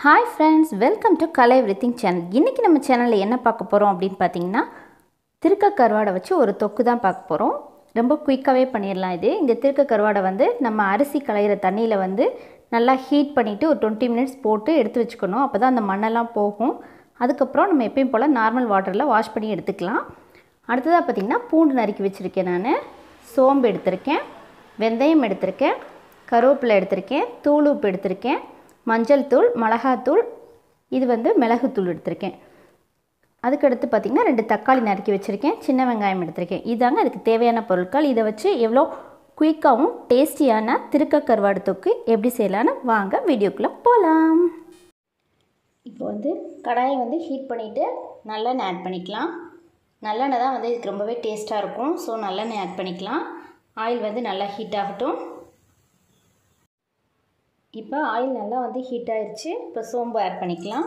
hi friends welcome to Kalai everything channel இன்றைக்கி நம்ம சேனலில் என்ன பார்க்க போகிறோம் அப்படின்னு பார்த்தீங்கன்னா திருக்க கருவாடை வச்சு ஒரு தொக்கு தான் பார்க்க போகிறோம் ரொம்ப குயிக்காகவே பண்ணிடலாம் இது இந்த திருக்க கருவாடை வந்து நம்ம அரிசி களையிற தண்ணியில் வந்து நல்லா ஹீட் பண்ணிவிட்டு ஒரு டுவெண்ட்டி மினிட்ஸ் போட்டு எடுத்து வச்சுக்கணும் அப்போ தான் அந்த மண்ணெல்லாம் போகும் அதுக்கப்புறம் நம்ம எப்பயும் போல் நார்மல் வாட்டரில் வாஷ் பண்ணி எடுத்துக்கலாம் அடுத்ததாக பார்த்திங்கன்னா பூண்டு நறுக்கி வச்சுருக்கேன் நான் சோம்பு எடுத்திருக்கேன் வெந்தயம் எடுத்திருக்கேன் கருவேப்பிலை எடுத்திருக்கேன் தூள் உப்பு எடுத்திருக்கேன் மஞ்சள் தூள் மிளகாத்தூள் இது வந்து மிளகுத்தூள் எடுத்திருக்கேன் அதுக்கடுத்து பார்த்திங்கன்னா ரெண்டு தக்காளி நறுக்கி வச்சுருக்கேன் சின்ன வெங்காயம் எடுத்திருக்கேன் இதாங்க அதுக்கு தேவையான பொருட்கள் இதை வச்சு எவ்வளோ குயிக்காகவும் டேஸ்டியான திருக்க கருவாடு தொக்கு எப்படி செய்யலான்னு வாங்க வீடியோக்குள்ளே போகலாம் இப்போ வந்து கடாயை வந்து ஹீட் பண்ணிவிட்டு நல்லெண்ணெய் ஆட் பண்ணிக்கலாம் நல்லெண்ணெய் தான் வந்து இதுக்கு ரொம்பவே டேஸ்ட்டாக இருக்கும் ஸோ நல்லெண்ணெய் ஆட் பண்ணிக்கலாம் ஆயில் வந்து நல்லா ஹீட் ஆகட்டும் இப்போ ஆயில் நல்லா வந்து ஹீட் ஆயிடுச்சு இப்போ சோம்பு ஆட் பண்ணிக்கலாம்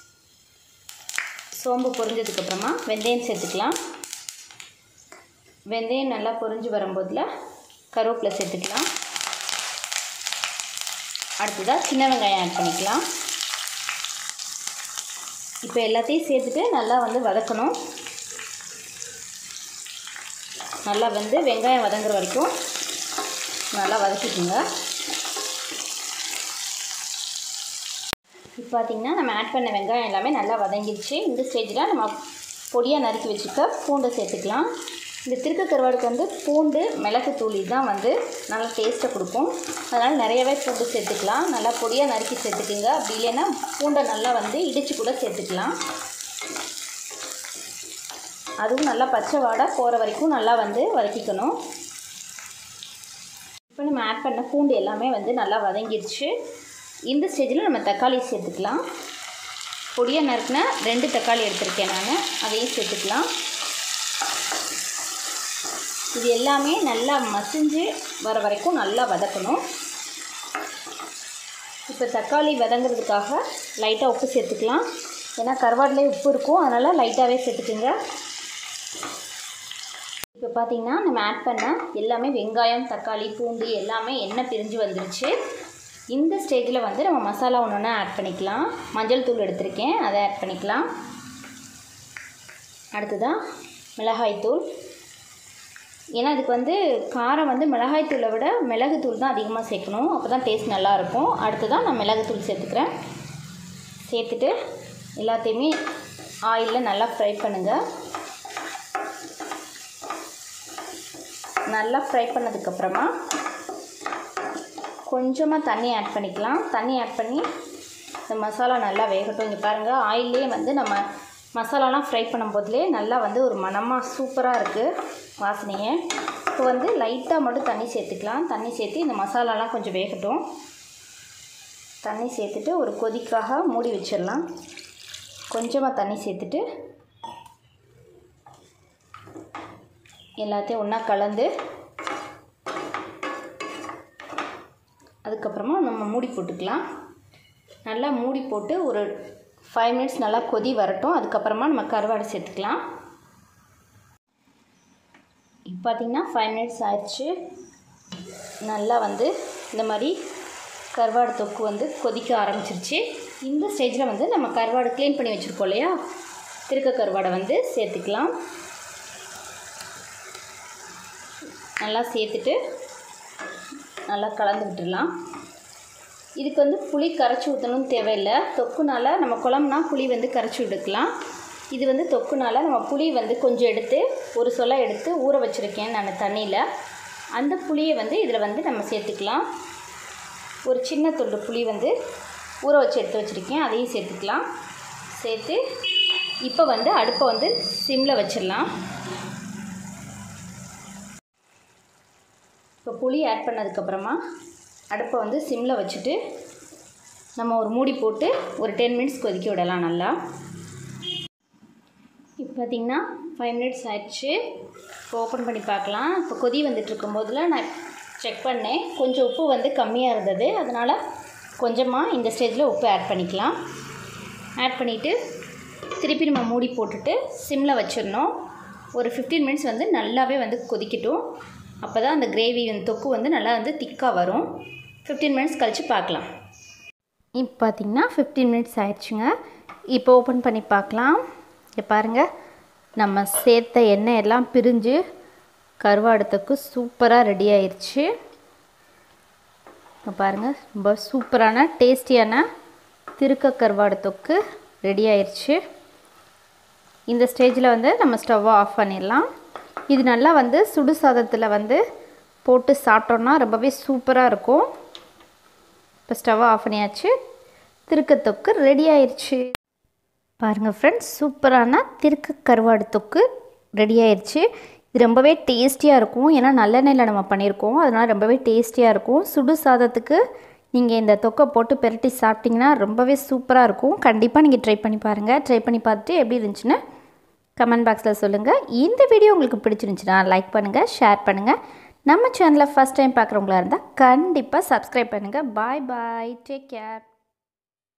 சோம்பு பொரிஞ்சதுக்கப்புறமா வெந்தயம் சேர்த்துக்கலாம் வெந்தயம் நல்லா பொரிஞ்சு வரும்போதில் கருவேப்பிலை சேர்த்துக்கலாம் அடுத்ததாக சின்ன வெங்காயம் ஆட் பண்ணிக்கலாம் இப்போ எல்லாத்தையும் சேர்த்துட்டு நல்லா வந்து வதக்கணும் நல்லா வந்து வெங்காயம் வதங்குற வரைக்கும் நல்லா வதக்கிக்கோங்க இப்போ பார்த்திங்கன்னா நம்ம ஆட் பண்ண வெங்காயம் எல்லாமே நல்லா வதங்கிடுச்சு இந்த ஸ்டேஜில் நம்ம பொடியாக நறுக்கி வச்சுக்க பூண்டை சேர்த்துக்கலாம் இந்த திருக்க கருவாடுக்கு வந்து பூண்டு மிளகு தூள் தான் வந்து நல்லா டேஸ்ட்டை கொடுக்கும் அதனால் நிறையவே பூண்டு சேர்த்துக்கலாம் நல்லா பொடியாக நறுக்கி சேர்த்துக்குங்க அப்படி இல்லைன்னா பூண்டை நல்லா வந்து இடித்து கூட சேர்த்துக்கலாம் அதுவும் நல்லா பச்சை வாடை போகிற வரைக்கும் நல்லா வந்து வதக்கிக்கணும் இப்போ நம்ம ஆட் பண்ண பூண்டு எல்லாமே வந்து நல்லா வதங்கிடுச்சு இந்த ஸ்டேஜில் நம்ம தக்காளி சேர்த்துக்கலாம் பொடியாக நறுக்கின ரெண்டு தக்காளி எடுத்திருக்கேன் நான் அதையும் சேர்த்துக்கலாம் இது எல்லாமே நல்லா மசிஞ்சு வர வரைக்கும் நல்லா வதக்கணும் இப்போ தக்காளி வதங்கிறதுக்காக லைட்டாக உப்பு சேர்த்துக்கலாம் ஏன்னா கருவாட்டிலே உப்பு இருக்கும் அதனால் லைட்டாகவே சேர்த்துக்குங்க இப்போ பார்த்திங்கன்னா நம்ம ஆட் பண்ண எல்லாமே வெங்காயம் தக்காளி பூண்டு எல்லாமே எண்ணெய் பிரிஞ்சு வந்துருச்சு இந்த ஸ்டேஜில் வந்து நம்ம மசாலா ஒன்று ஒன்றா ஆட் பண்ணிக்கலாம் மஞ்சள் தூள் எடுத்திருக்கேன் அதை ஆட் பண்ணிக்கலாம் அடுத்ததாக மிளகாய் தூள் ஏன்னா இதுக்கு வந்து காரம் வந்து மிளகாய் தூளை விட மிளகு தூள் தான் அதிகமாக சேர்க்கணும் அப்போ தான் டேஸ்ட் நல்லாயிருக்கும் அடுத்ததாக நான் மிளகு தூள் சேர்த்துக்கிறேன் சேர்த்துட்டு எல்லாத்தையுமே ஆயிலில் நல்லா ஃப்ரை பண்ணுங்கள் நல்லா ஃப்ரை பண்ணதுக்கப்புறமா கொஞ்சமாக தண்ணி ஆட் பண்ணிக்கலாம் தண்ணி ஆட் பண்ணி இந்த மசாலா நல்லா வேகட்டும் இங்கே பாருங்கள் ஆயிலே வந்து நம்ம மசாலாலாம் ஃப்ரை பண்ணும்போதுலே நல்லா வந்து ஒரு மணமாக சூப்பராக இருக்குது வாசனையே இப்போ வந்து லைட்டாக மட்டும் தண்ணி சேர்த்துக்கலாம் தண்ணி சேர்த்து இந்த மசாலாலாம் கொஞ்சம் வேகட்டும் தண்ணி சேர்த்துட்டு ஒரு கொதிக்காக மூடி வச்சிடலாம் கொஞ்சமாக தண்ணி சேர்த்துட்டு எல்லாத்தையும் ஒன்றா கலந்து அதுக்கப்புறமா நம்ம மூடி போட்டுக்கலாம் நல்லா மூடி போட்டு ஒரு ஃபைவ் மினிட்ஸ் நல்லா கொதி வரட்டும் அதுக்கப்புறமா நம்ம கருவாடு சேர்த்துக்கலாம் இப்போ பார்த்திங்கன்னா ஃபைவ் மினிட்ஸ் ஆயிடுச்சு நல்லா வந்து இந்த மாதிரி கருவாடு தொக்கு வந்து கொதிக்க ஆரம்பிச்சிருச்சு இந்த ஸ்டேஜில் வந்து நம்ம கருவாடு க்ளீன் பண்ணி வச்சுருக்கோம் இல்லையா திருக்க கருவாடை வந்து சேர்த்துக்கலாம் நல்லா சேர்த்துட்டு நல்லா கலந்து விட்டுடலாம் இதுக்கு வந்து புளி கரைச்சி ஊற்றணும்னு தேவையில்லை தொக்குனால் நம்ம குழம்புனா புளி வந்து கரைச்சி விட்டுக்கலாம் இது வந்து தொக்குனால் நம்ம புளி வந்து கொஞ்சம் எடுத்து ஒரு சொலை எடுத்து ஊற வச்சுருக்கேன் நான் தண்ணியில் அந்த புளியை வந்து இதில் வந்து நம்ம சேர்த்துக்கலாம் ஒரு சின்ன துண்டு புளி வந்து ஊற வச்சு எடுத்து வச்சுருக்கேன் அதையும் சேர்த்துக்கலாம் சேர்த்து இப்போ வந்து அடுப்பை வந்து சிம்மில் வச்சிடலாம் இப்போ புளி ஆட் பண்ணதுக்கப்புறமா அடுப்பை வந்து சிம்மில் வச்சுட்டு நம்ம ஒரு மூடி போட்டு ஒரு டென் மினிட்ஸ் கொதிக்க விடலாம் நல்லா இப்போ பார்த்திங்கன்னா ஃபைவ் மினிட்ஸ் ஆயிடுச்சு இப்போ ஓப்பன் பண்ணி பார்க்கலாம் இப்போ கொதி வந்துட்டு இருக்கும்போதில் நான் செக் பண்ணேன் கொஞ்சம் உப்பு வந்து கம்மியாக இருந்தது அதனால் கொஞ்சமாக இந்த ஸ்டேஜில் உப்பு ஆட் பண்ணிக்கலாம் ஆட் பண்ணிவிட்டு திருப்பி நம்ம மூடி போட்டுட்டு சிம்மில் வச்சிடணும் ஒரு ஃபிஃப்டீன் மினிட்ஸ் வந்து நல்லாவே வந்து கொதிக்கட்டும் அப்போ தான் அந்த கிரேவி தொக்கு வந்து நல்லா வந்து திக்காக வரும் ஃபிஃப்டீன் மினிட்ஸ் கழித்து பார்க்கலாம் இப்போ பார்த்தீங்கன்னா ஃபிஃப்டீன் மினிட்ஸ் ஆயிடுச்சுங்க இப்போ ஓப்பன் பண்ணி பார்க்கலாம் இங்கே பாருங்கள் நம்ம சேர்த்த எண்ணெய் எல்லாம் பிரிஞ்சு கருவாடத்துக்கு சூப்பராக ரெடி ஆயிடுச்சு இப்போ பாருங்கள் ரொம்ப சூப்பரான டேஸ்டியான திருக்க கருவாடு தொக்கு ரெடி ஆயிடுச்சு இந்த ஸ்டேஜில் வந்து நம்ம ஸ்டவ்வை ஆஃப் பண்ணிடலாம் இது நல்லா வந்து சுடு சாதத்தில் வந்து போட்டு சாப்பிட்டோன்னா ரொம்பவே சூப்பராக இருக்கும் இப்போ ஸ்டவ்வை ஆஃப் பண்ணியாச்சு திருக்க தொக்கு ரெடி ஆயிடுச்சு பாருங்கள் ஃப்ரெண்ட்ஸ் சூப்பரான திருக்க கருவாடு தொக்கு ரெடி ஆயிடுச்சு இது ரொம்பவே டேஸ்டியாக இருக்கும் ஏன்னா நல்லெண்ணெயில் நம்ம பண்ணியிருக்கோம் அதனால் ரொம்பவே டேஸ்டியாக இருக்கும் சுடு சாதத்துக்கு நீங்கள் இந்த தொக்கை போட்டு பெரட்டி சாப்பிட்டிங்கன்னா ரொம்பவே சூப்பராக இருக்கும் கண்டிப்பாக நீங்கள் ட்ரை பண்ணி பாருங்கள் ட்ரை பண்ணி பார்த்துட்டு எப்படி இருந்துச்சுன்னு கமெண்ட் பாக்ஸில் சொல்லுங்கள் இந்த வீடியோ உங்களுக்கு பிடிச்சிருந்துச்சுன்னா லைக் பண்ணுங்கள் ஷேர் பண்ணுங்கள் நம்ம சேனலை ஃபஸ்ட் டைம் பார்க்குறவங்களா இருந்தால் கண்டிப்பாக சப்ஸ்கிரைப் பண்ணுங்கள் பாய் பாய் டேக் கேர்